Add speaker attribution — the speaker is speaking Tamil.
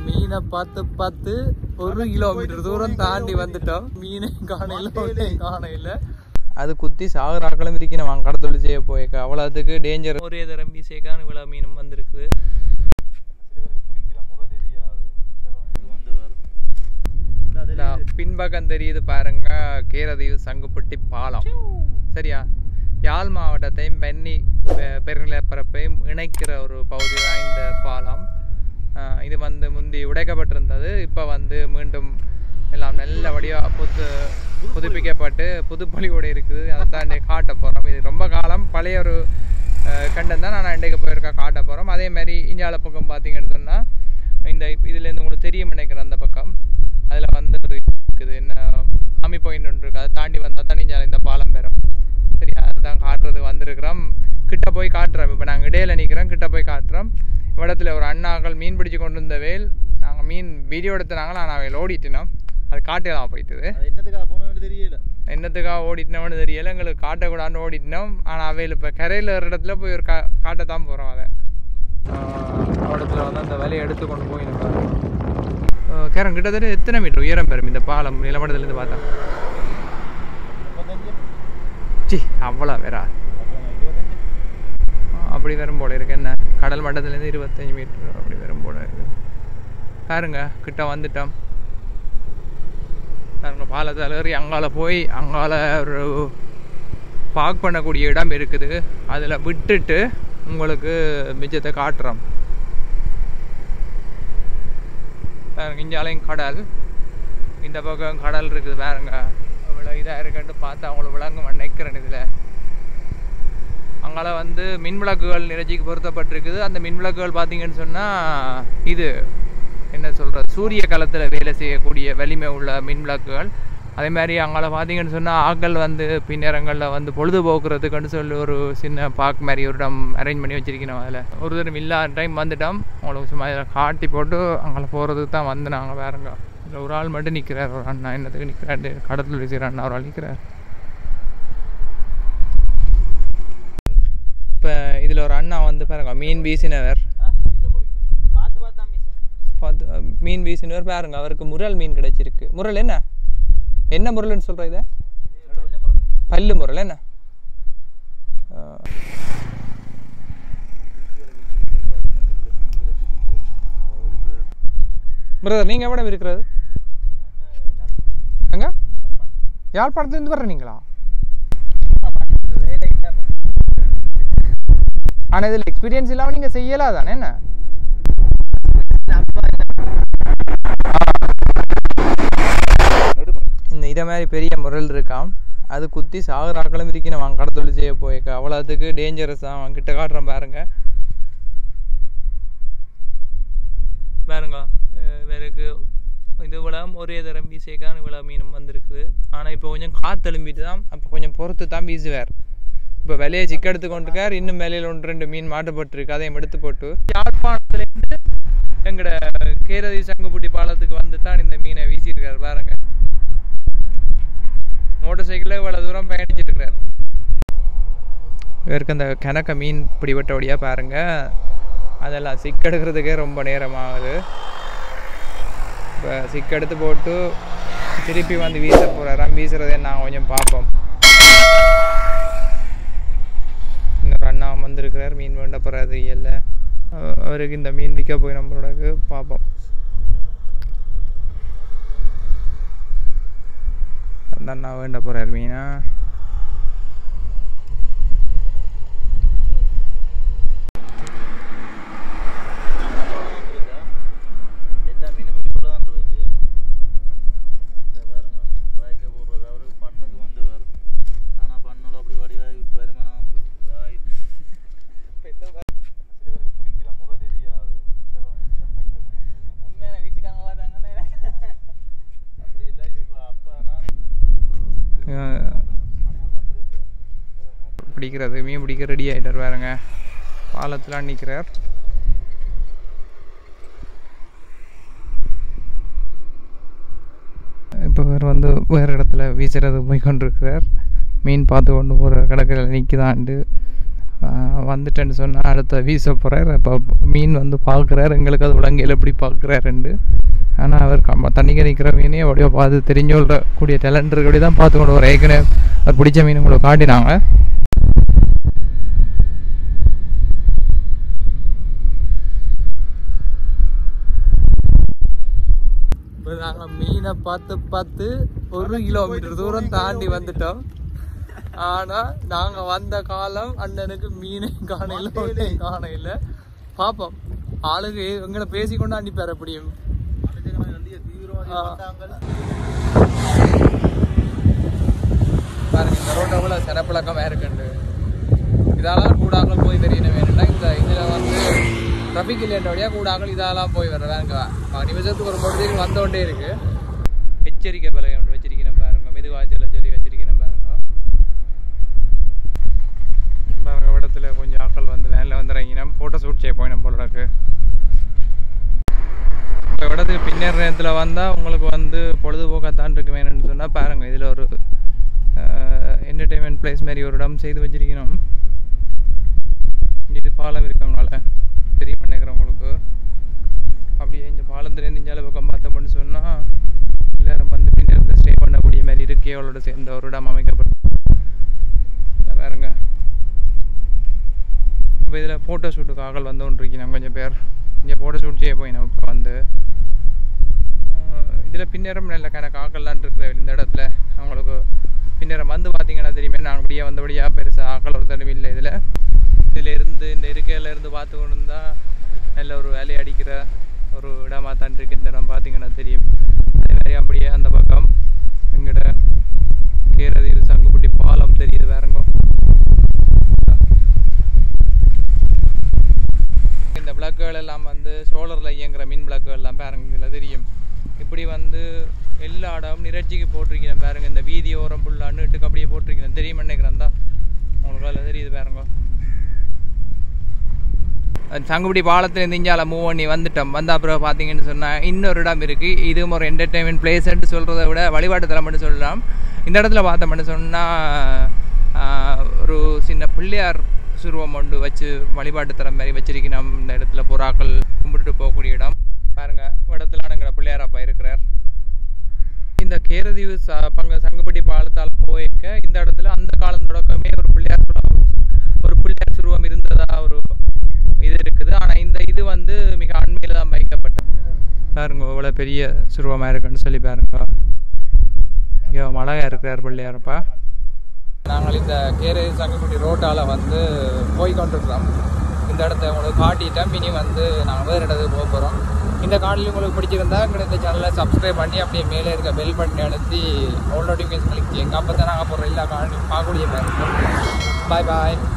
Speaker 1: மீனை பார்த்து பார்த்து ஒரு கிலோமீட்டர் தூரம் தாண்டி வந்துட்டோம் மீனை காணையில ஒன்றையும் காணையில அது குத்தி சாகுறாக்களும் இருக்கணும் வாங்க கடத்தொழில் செய்ய போயிருக்க அவ்வளோத்துக்கு டேஞ்சர் ஒரே தரம் வீசேக்கான இவ்வளோ மீனும் வந்திருக்குது இல்ல, பின்பக்கம் தெரியுது பாருங்க கேரதீவு சங்குப்பட்டி பாலம் சரியா யாழ் மாவட்டத்தையும் பென்னி பெ- பெருநிலப்பரப்பையும் இணைக்கிற ஒரு பகுதி தான் இந்த பாலம் ஆஹ் இது வந்து முந்தி உடைக்கப்பட்டிருந்தது இப்போ வந்து மீண்டும் எல்லாம் நல்ல வடிவாக புது புதுப்பிக்கப்பட்டு புதுப்பொலியோடு இருக்குது அதை தான் இன்றைக்கு காட்ட போகிறோம் இது ரொம்ப காலம் பழைய ஒரு கண்டம் தான் நான் இன்றைக்கு போயிருக்கா காட்ட போகிறோம் அதே மாதிரி இந்தியாவில் பக்கம் பார்த்தீங்கன்னு சொன்னால் இந்த இதுலேருந்து உங்களுக்கு தெரியும் நினைக்கிறேன் அந்த பக்கம் அதில் வந்து ஒரு இருக்குது என்ன சாமி பாயிண்ட் ஒன்று இருக்குது அதை தாண்டி வந்தால் தான் இந்தியாவில் இந்த பாலம் பெறும் சரி அதுதான் காட்டுறது வந்திருக்கிறோம் கிட்ட போய் காட்டுறோம் இப்போ நாங்கள் இடையில நிற்கிறோம் கிட்ட போய் காட்டுறோம் இடத்துல ஒரு அண்ணாக்கள் மீன் பிடிச்சு கொண்டு வந்த வேல் நாங்கள் மீன் வீடியோ எடுத்துனாங்களா நான் அவையில் ஓடிட்டினோம் அது காட்டலாம் போயிட்டுது
Speaker 2: அது என்னத்துக்காக போனோம்னு தெரியல
Speaker 1: என்னத்துக்காக ஓடிட்டினோம்னு தெரியல எங்களுக்கு காட்டக்கூடாதுன்னு ஓடிட்டினோம் ஆனால் அவையில் இப்போ கரையில் ஒரு இடத்துல போய் ஒரு கா காட்டத்தான் போகிறோம் அதை இடத்துல வந்து அந்த வேலையை எடுத்து கொண்டு போய் கேரம் கிட்டத்தட்ட எத்தனை மீட்டர் உயரம் பெறும் இந்த பாலம் நிலமட்டத்துலேருந்து பார்த்தா
Speaker 2: முப்பத்தஞ்சு
Speaker 1: சி அவ்வளோ வேறா
Speaker 2: அப்புறம் இருபத்தஞ்சு
Speaker 1: ஆ, அப்படி வரும் போல இருக்கு என்ன கடல் மட்டத்துலேருந்து இருபத்தஞ்சி மீட்டர் அப்படி வரும் போல இருக்கு பாருங்க கிட்ட வந்துட்டோம் பாருங்க பாலத்தில் ஏறி அங்கால போய் அங்கால ஒரு பார்க் பண்ணக்கூடிய இடம் இருக்குது அதில் விட்டுட்டு உங்களுக்கு மிச்சத்தை காட்டுறோம் பாருங்க இஞ்சாலையும் கடல் இந்த பக்கம் கடல் இருக்குது பாருங்க இவ்வளோ இதாக இருக்குன்ட்டு பார்த்து அவங்களுக்கு விளங்கும் நினைக்கிறேன் இதில் அங்கால வந்து மின் விளக்குகள் நிறச்சிக்கு பொருத்தப்பட்டிருக்குது அந்த மின் விளக்குகள் பார்த்தீங்கன்னு சொன்னால் இது என்ன சொல்கிறது சூரிய களத்தில் வேலை செய்யக்கூடிய வலிமை உள்ள மின் விளக்குகள் அதே மாதிரி அங்கால பார்த்தீங்கன்னு சொன்னால் ஆக்கள் வந்து பின்னேரங்களில் வந்து பொழுதுபோக்குறதுக்குன்னு சொல்லி ஒரு சின்ன பார்க் மாதிரி ஒரு இடம் அரேஞ்ச் பண்ணி வச்சிருக்கணும் அதில் ஒரு தரம் இல்லாத டைம் வந்துட்டோம் உங்களுக்கு சும்மா இதில் காட்டி போட்டு அங்கே போகிறதுக்கு தான் வந்து நாங்கள் வேறங்க இதில் ஒரு ஆள் மட்டும் நிற்கிறார் ஒரு அண்ணா என்னத்துக்கு நிற்கிறாரு கடத்தில் வீசுகிற அண்ணா ஒரு ஆள் நிற்கிறார் இப்போ இதில் ஒரு அண்ணா வந்து பாருங்க மீன் வீசினவர்
Speaker 2: பார்த்து பார்த்தா மிஸ்
Speaker 1: பார்த்து மீன் வீசினவர் பாருங்க அவருக்கு முரல் மீன் கிடைச்சிருக்கு முரல் என்ன என்ன முரல்னு சொல்கிற இதை பல்லு முரல் என்ன ஆ. பிரதர் நீங்கள் எவ்வளோ இருக்கிறது எங்க யாழ்ப்பாணத்துலேருந்து வர்ற நீங்களா ஆனால் இதில் எக்ஸ்பீரியன்ஸ் இல்லாமல் நீங்கள் செய்யலாம் தானே என்ன இந்த இதை மாதிரி பெரிய முரல் இருக்காம் அது குத்தி சாகுறாக்களும் இருக்கணும் அவன் கடத்தொழில் செய்ய போயிருக்க அவ்வளோத்துக்கு டேஞ்சரஸ் தான் அவன் கிட்ட காட்டுறான் பாருங்க பாருங்க அஹ் இவருக்கு இது இவ்வளோ ஒரே தரம் வீசியக்கான இவ்வளோ மீனும் வந்திருக்குது ஆனால் இப்போ கொஞ்சம் காத்தெலும்பிட்டு தான் அப்போ கொஞ்சம் பொறுத்து தான் வீசுவார் இப்போ விலையை சிக்க எடுத்து கொண்டிருக்கார் இன்னும் விலையில் ஒன்று ரெண்டு மீன் மாட்டுப்பட்டிருக்கு அதையும் எடுத்து போட்டு யாழ்ப்பாணத்துலேருந்து எங்கட கேரதி சங்குபுட்டி பாலத்துக்கு வந்து தான் இந்த மீனை வீசியிருக்காரு பாருங்க மோட்டர் சைக்கிளில் இவ்வளோ தூரம் பயணிச்சிட்டு இருக்காரு இவருக்கு அந்த கிணக்க மீன் பிடிபட்டபடியாக பாருங்க அதெல்லாம் சிக்கெடுக்கிறதுக்கே ரொம்ப நேரம் ஆகுது இப்போ சிக்கெடுத்து போட்டு திருப்பி வந்து வீச போகிறாராம் வீசுறதே நான் கொஞ்சம் பார்ப்போம் இன்னொரு அண்ணா வந்திருக்கிறார் மீன் வேண்ட போகிறாரு இல்லை அவருக்கு இந்த மீன் விற்க போய் நம்மளோட பார்ப்போம் அந்த அண்ணா வேண்ட போகிறார் மீனா
Speaker 2: எல்லா மீனும் இதுக்குள்ள தான் இருக்கு இந்த பாருங்க வாய்க்க போடுறது அவருக்கு பண்ணுக்கு வந்து வரும் ஆனால் பண்ணல அப்படி வடிவாய் வருமானம் சில பேருக்கு பிடிக்கல முறை தெரியாது இந்த பாருங்க, இப்படிதான் கையில பிடிக்கிறது.
Speaker 1: உண்மையான வீட்டுக்காரங்க வராங்கன்னு
Speaker 2: அப்படி இல்லை இப்போ அப்பா தான்
Speaker 1: பிடிக்கிறது மீன் பிடிக்க ரெடி ஆகிட்டார் பாருங்க பாலத்தில் நிற்கிறார் இப்போ வேறு வந்து வேறு இடத்துல வீசுறது போய் கொண்டிருக்கிறார் மீன் பார்த்து கொண்டு போகிற கடற்கரையில் நிற்குதாண்டு ஆஹ் வந்துட்டேன்னு சொன்னால் அடுத்த வீச போகிறார் இப்போ மீன் வந்து பார்க்குறாரு எங்களுக்கு அது விலங்கையில் எப்படி பார்க்குறாருண்டு ஆனால் அவர் கம்ம தண்ணி கறிக்கிற மீனே அப்படியே பார்த்து தெரிஞ்சு கூடிய டேலண்ட் இருக்கபடி தான் பார்த்து கொண்டு வர ஏற்கனவே அவர் பிடிச்ச மீன் உங்களுக்கு காட்டினாங்க இப்போ நாங்கள் மீனை பார்த்து பார்த்து ஒரு கிலோமீட்டர் தூரம் தாண்டி வந்துட்டோம் ஆனா நாங்க வந்த காலம் அண்ணனுக்கு மீனே காணையில ஒன்றே காணையில பாப்போம் ஆளுங்க எங்களை பேசிக்கொண்டு அனுப்பியார் அப்படியும் ஆ. பாருங்க இந்த ரோட்டை கூட சிறப்பிழக்கமா இருக்குண்டு இதெல்லாம் கூடாக்கள் போய் தெரியணும் வேணும்னா இந்த இதுல வந்து டிராஃபிக் இல்லைன்றபடியா கூடாக்கள் இதெல்லாம் போய் வர வேங்க நிமிஷத்துக்கு ஒரு மோட்டர் வந்த கொண்டே இருக்கு எச்சரிக்கை பலகை ஒன்று வச்சிருக்கணும் பாருங்க மெதுவாச்சல சொல்லி வச்சிருக்கணும் பாருங்க பாருங்க இடத்துல கொஞ்சம் ஆட்கள் வந்து வேனில் வந்து இறங்கினோம் ஃபோட்டோ ஷூட் செய்ய போயினோம் போல இருக்கு இப்போ இடத்துக்கு பின்னர் நேரத்தில் வந்தால் உங்களுக்கு வந்து பொழுதுபோக்கத்தான் இருக்கு வேணும்னு சொன்னால் பாருங்கள் இதில் ஒரு என்டர்டெயின்மெண்ட் பிளேஸ் மாதிரி ஒரு இடம் செய்து வச்சிருக்கணும் இது பாலம் இருக்கவனால தெரியும் நினைக்கிறேன் உங்களுக்கு அப்படியே இந்த பாலத்துலேருந்து இஞ்சால பக்கம் பார்த்தோம்னு சொன்னால் எல்லாரும் வந்து பின்னர் ஸ்டே பண்ணக்கூடிய மாதிரி இருக்கையோட சேர்ந்த ஒரு இடம் அமைக்கப்பட்டு பாருங்க இப்போ இதில் ஃபோட்டோ ஷூட்டுக்கு ஆகல் வந்து கொண்டிருக்கணும் கொஞ்சம் பேர் இங்கே ஃபோட்டோ ஷூட் செய்ய போயினோம் இப்போ வந்து இதில் பின்னரம் நல்ல கணக்கு ஆக்கள்லாம் இருக்கிற இந்த இடத்துல அவங்களுக்கு பின்னரம் வந்து பார்த்தீங்கன்னா தெரியுமே நாங்கள் அப்படியே வந்தபடியாக பெருசாக ஆக்கள் ஒரு தடவை இல்லை இதில் இதில் இருந்து இந்த இருக்கையில இருந்து பார்த்து கொண்டு இருந்தால் நல்ல ஒரு வேலையை அடிக்கிற ஒரு இடமா தான் இருக்கு இந்த இடம் பார்த்தீங்கன்னா தெரியும் அதே மாதிரி அப்படியே அந்த பக்கம் எங்கட கீரதீவு சங்குப்பட்டி பாலம் தெரியுது வேறங்க இந்த விளக்குகள் எல்லாம் வந்து சோலரில் இயங்குற மின் விளக்குகள் எல்லாம் பாருங்க இதில் தெரியும் இப்படி வந்து எல்லா இடமும் நிறச்சிக்கு போட்டிருக்கிறேன் பாருங்க இந்த வீதி ஓரம் ஃபுல்லாக நீட்டுக்கு அப்படியே போட்டிருக்கிறேன் தெரியும் நினைக்கிறேன் தான் உங்களுக்கு அதில் தெரியுது பாருங்க சங்குபடி பாலத்துலேருந்து இந்தியால மூவ் பண்ணி வந்துட்டோம் வந்த அப்புறம் பார்த்தீங்கன்னு சொன்னால் இன்னொரு இடம் இருக்குது இதுவும் ஒரு என்டர்டெயின்மெண்ட் பிளேஸ்ன்னு சொல்கிறத விட வழிபாட்டு தலம்னு சொல்லலாம் இந்த இடத்துல பார்த்தோம்னு சொன்னால் ஒரு சின்ன பிள்ளையார் சுருவம் ஒன்று வச்சு வழிபாட்டு தலம் மாதிரி வச்சிருக்கணும் இந்த இடத்துல புறாக்கள் கும்பிட்டுட்டு போகக்கூடிய இடம் பாருங்க இடத்துல எங்களை பிள்ளையாரப்பா இருக்கிறார் இந்த கேரதீவு ச பங்க சங்குபடி பாலத்தால் போயிருக்க இந்த இடத்துல அந்த காலம் தொடக்கமே ஒரு பிள்ளையார் சுருவம் ஒரு பிள்ளையார் சுருவம் இருந்ததா ஒரு இது இருக்குது ஆனால் இந்த இது வந்து மிக அண்மையில் தான் வைக்கப்பட்டது பாருங்க இவ்வளோ பெரிய சுருவமாக இருக்குன்னு சொல்லி பாருங்க ஐயோ அழகாக இருக்கிறார் பிள்ளையாரப்பா நாங்கள் இந்த கேரே சங்கக்குடி ரோட்டால் வந்து போய் கொண்டிருக்கிறோம் இந்த இடத்த உங்களுக்கு காட்டிட்டோம் இனி வந்து நாங்கள் வேறு இடத்துக்கு போக போகிறோம் இந்த காணொலி உங்களுக்கு பிடிச்சிருந்தா எங்களை இந்த சேனலை சப்ஸ்கிரைப் பண்ணி அப்படியே மேலே இருக்க பெல் பட்டனை அழுத்தி ஆல் நோட்டிஃபிகேஷன் கிளிக் செய்யுங்க அப்போ தான் நாங்கள் போடுற எல்லா காணொலியும் பார்க்கக்கூடிய பாய் பாய்